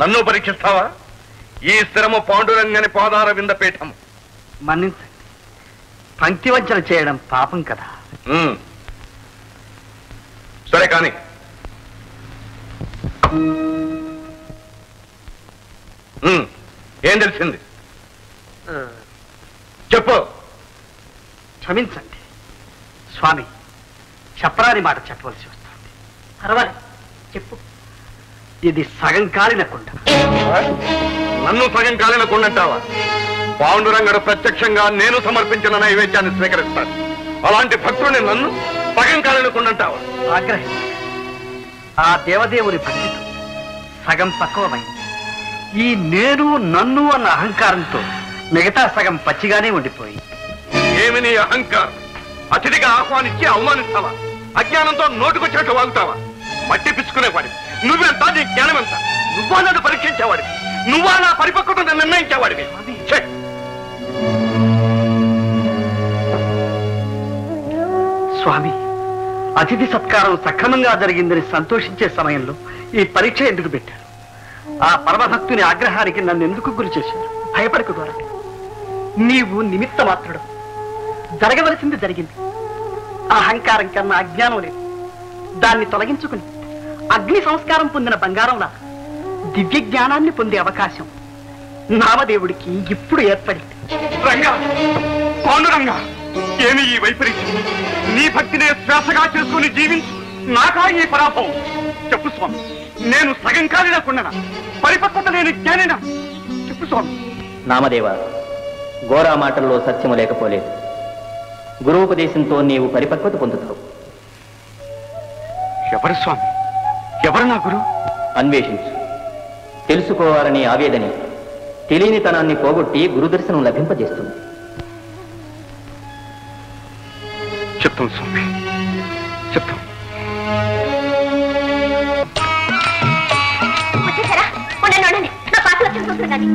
నన్ను పరీక్షిస్తావా ఈ స్థిరము పాండురంగని పాదార వింద పీఠం మన్నించండి పంక్తి వంచన చేయడం పాపం కదా ఉమ్. సరే కాని ఉమ్. ఏం తెలిసింది చెప్పు క్షమించండి స్వామి చెప్పరాని మాట చెప్పవలసి వస్తుంది పర్వాలేదు చెప్పు ఇది సగం కాలిన కుండ నన్ను సగం కాలిన కొండంటావా పాండురంగడు ప్రత్యక్షంగా నేను సమర్పించిన నైవేద్యాన్ని స్వీకరిస్తాను అలాంటి భక్తుడిని నన్ను సగం కాలిన కొండంటావా ఆగ్రహించ ఆ దేవదేవుని భక్తితో సగం పక్వమైంది ఈ నేను నన్ను అన్న అహంకారంతో మిగతా సగం పచ్చిగానే ఉండిపోయి ఏమి నీ అహంకారం అతిథిగా ఆహ్వానించి అవమానిస్తావా అజ్ఞానంతో నోటుకొచ్చినట్టు వాగుతావా మట్టి పిచ్చుకునేవాడి నువ్వెంత నీ జ్ఞానం ఎంత నువ్వా నన్ను పరీక్షించేవాడివి నువ్వా నా పరిపక్వతను నిర్ణయించేవాడివి ఛే! స్వామి అతిథి సత్కారం సక్రమంగా జరిగిందని సంతోషించే సమయంలో ఈ పరీక్ష ఎందుకు పెట్టారు ఆ పరమభక్తుని ఆగ్రహానికి నన్ను ఎందుకు గురి చేశారు భయపడకు గోరండి నీవు నిమిత్త మాత్రుడు జరగవలసింది జరిగింది ఆ అహంకారం కన్నా అజ్ఞానం లేదు దాన్ని తొలగించుకుని అగ్ని సంస్కారం పొందిన బంగారం నా దివ్య జ్ఞానాన్ని పొందే అవకాశం నామదేవుడికి ఇప్పుడు ఏర్పడింది రంగా పాండురంగా ఏమి ఈ వైపరీత్యం నీ భక్తినే శ్వాసగా చేసుకుని జీవించు నాకా ఈ పరాభవం చెప్పు స్వామి నేను సగం కాలిన కుండన పరిపక్వత లేని జ్ఞానినా చెప్పు స్వామి నామదేవ గోరా మాటల్లో సత్యము లేకపోలేదు గురువుపదేశంతో నీవు పరిపక్వత పొందుతావు ఎవరు స్వామి ఎవరు నా గురు అన్వేషించు తెలుసుకోవాలని ఆవేదని తెలియనితనాన్ని పోగొట్టి గురుదర్శనం లభింపజేస్తుంది చెప్తాం స్వామి చెప్తాం వచ్చేసారా ఉండండి ఉండండి నా పాత వచ్చి చూస్తున్నది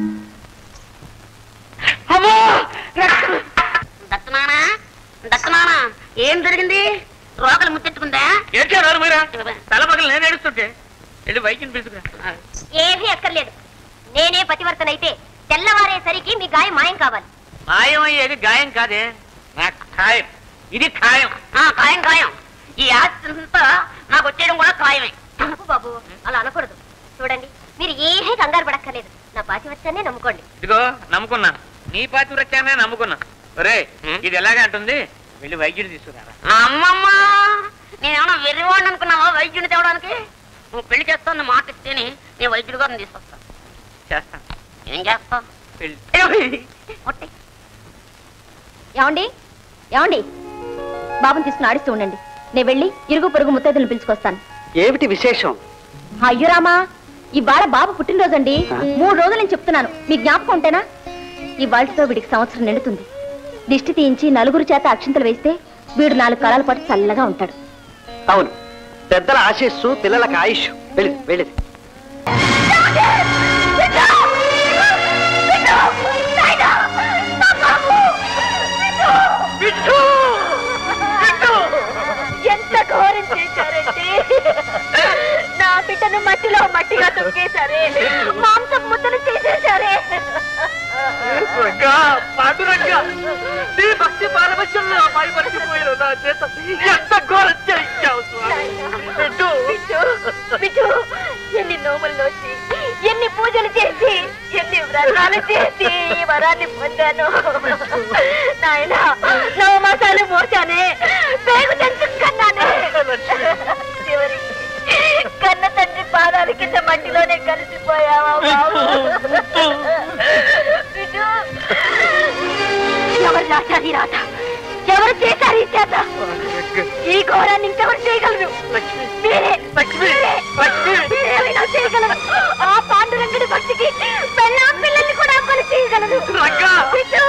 దత్తనానా దత్తనానా ఏం జరిగింది రోకలు ముత్తెట్టుకుందా ఏడ్చారు మీరా తల పగలు నేను ఏడుస్తుంటే వెళ్ళి వైద్యం పిలుచుకురా ఏమీ అక్కర్లేదు నేనే పతివర్తనైతే తెల్లవారేసరికి మీ గాయం మాయం కావాలి మాయం అయ్యేది గాయం కాదే నాకు ఖాయం ఇది ఖాయం ఆ, ఖాయం ఖాయం ఈ ఆస్తంతా నాకు వచ్చేయడం కూడా ఖాయమే తప్పు బాబు అలా అనకూడదు చూడండి మీరు ఏమీ కంగారు పడక్కర్లేదు నా పాతివత్యాన్ని నమ్ముకోండి ఇదిగో నమ్ముకున్నాను నీ పాతి వృత్యాన్ని నమ్ముకున్నా ఒరే ఇది ఎలాగా అంటుంది వెళ్ళి వైద్యుడు తీసుకురారా అమ్మమ్మ నేనేమన్నా వెర్రివాడిని అనుకున్నావా వైద్యుని తేవడానికి నువ్వు పెళ్లి చేస్తాను మాట ఇస్తేనే నేను వైద్యుడి గారిని తీసుకొస్తా చేస్తాను ఏం చేస్తా వెళ్ళి ఒట్టి. ఏమండి ఏమండి బాబుని తీసుకుని ఆడిస్తూ ఉండండి నేను వెళ్ళి ఇరుగు పొరుగు ముత్తైదులను పిలుచుకొస్తాను ఏమిటి విశేషం అయ్యో రామా ఇవాళ బాబు పుట్టినరోజండి మూడు రోజులు నేను చెప్తున్నాను మీ జ్ఞాపకం ఉంటేనా ఇవాళతో వీడికి సంవత్సరం నిండుతుంది దిష్టి తీయించి నలుగురు చేత అక్షింతలు వేస్తే వీడు నాలుగు కాలాల పాటు చల్లగా ఉంటాడు అవును పెద్దల ఆశీస్సు పిల్లలకు ఆయుష్ వెళ్ళి వెళ్ళిది ఎంత ఘోరం చేశారంటే నా బిడ్డను మట్టిలో మట్టిగా తొక్కేశారే మాంసం ముద్దలు చేసేశారే పాండురంగా నీ భక్తి పారవశ్యంలో అమ్మాయి మరిచిపోయారు నా చేత ఎంత ఘోరం చేయించావు స్వామి బిడ్డు బిడ్డు ఎన్ని నోములు నోచి ఎన్ని పూజలు చేసి ఎన్ని వ్రతాలు చేసి ఈ వరాన్ని పొందాను నాయన నవమాసాలు మోసానే పేగు తెంచు కన్నానే చివరికి కన్న తండ్రి పాదాల కింద మట్టిలోనే కలిసిపోయావా బాబు బిడ్డు ఎవరు రాశారు ఈ రాత ఎవరు చేశారు ఈ చేత ఈ ఘోరాన్ని ఇంకెవరు చేయగలరు మీరే మీరే మీరేమైనా చేయగలరు ఆ పాండురంగుడి భక్తికి పెళ్ళాం పిల్లల్ని కూడా కొలు చేయగలరు బిడ్డు